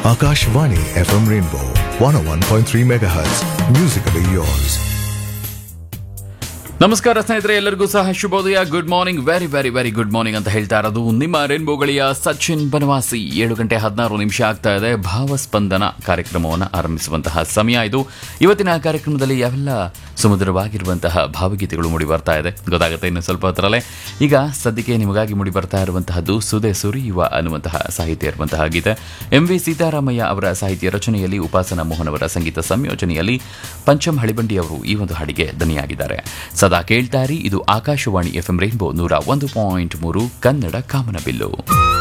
Akashvani FM Rainbow 101.3 MHz. Musically yours. ನಮಸ್ಕಾರ ಸ್ನೇಹಿತರೆ ಎಲ್ಲರಿಗೂ ಸಹ ಶುಭೋದಯ good morning very very very good morning ಅಂತ ಹೇಳ್ತಾ ಇರೋದು ನಿಮ್ಮ ರೇನ್ಬೋಗಳಿಯ ಸಚಿನ್ ಬನವಾಸಿ ಏಳು ಗಂಟೆ ಹದಿನಾರು ನಿಮಿಷ ಆಗ್ತಾ ಇದೆ ಭಾವಸ್ಪಂದನ ಕಾರ್ಯಕ್ರಮವನ್ನು ಆರಂಭಿಸುವಂತಹ ಸಮಯ ಇದು ಇವತ್ತಿನ ಕಾರ್ಯಕ್ರಮದಲ್ಲಿ ಯಾವೆಲ್ಲ ಸುಮಧುರವಾಗಿರುವಂತಹ ಭಾವಗೀತೆಗಳು ಮೂಡಿ ಬರ್ತಾ ಇದೆ ಗೊತ್ತಾಗುತ್ತೆ ಇನ್ನು ಸ್ವಲ್ಪ ಹೊತ್ತರಲ್ಲೇ ಈಗ ಸದ್ಯಕ್ಕೆ ನಿಮಗಾಗಿ ಮೂಡಿ ಬರ್ತಾ ಇರುವಂತಹದ್ದು ಸುದೆ ಸುರಿಯುವ ಅನ್ನುವಂತಹ ಸಾಹಿತ್ಯ ಇರುವಂತಹ ಗೀತೆ ಎಂ ವಿ ಸೀತಾರಾಮಯ್ಯ ಅವರ ಸಾಹಿತ್ಯ ರಚನೆಯಲ್ಲಿ ಉಪಾಸನಾ ಮೋಹನ್ ಅವರ ಸಂಗೀತ ಸಂಯೋಜನೆಯಲ್ಲಿ ಪಂಚಮ್ ಹಳಿಬಂಡಿ ಅವರು ಈ ಒಂದು ಹಾಡಿಗೆ ದನಿಯಾಗಿದ್ದಾರೆ ಸದಾ ಕೇಳ್ತಾರಿ ಇದು ಆಕಾಶವಾಣಿ ಎಫ್ಎಂ ರೈನ್ಬೋ ನೂರ ಒಂದು ಪಾಯಿಂಟ್ ಮೂರು ಕನ್ನಡ ಕಾಮನಬಿಲ್ಲು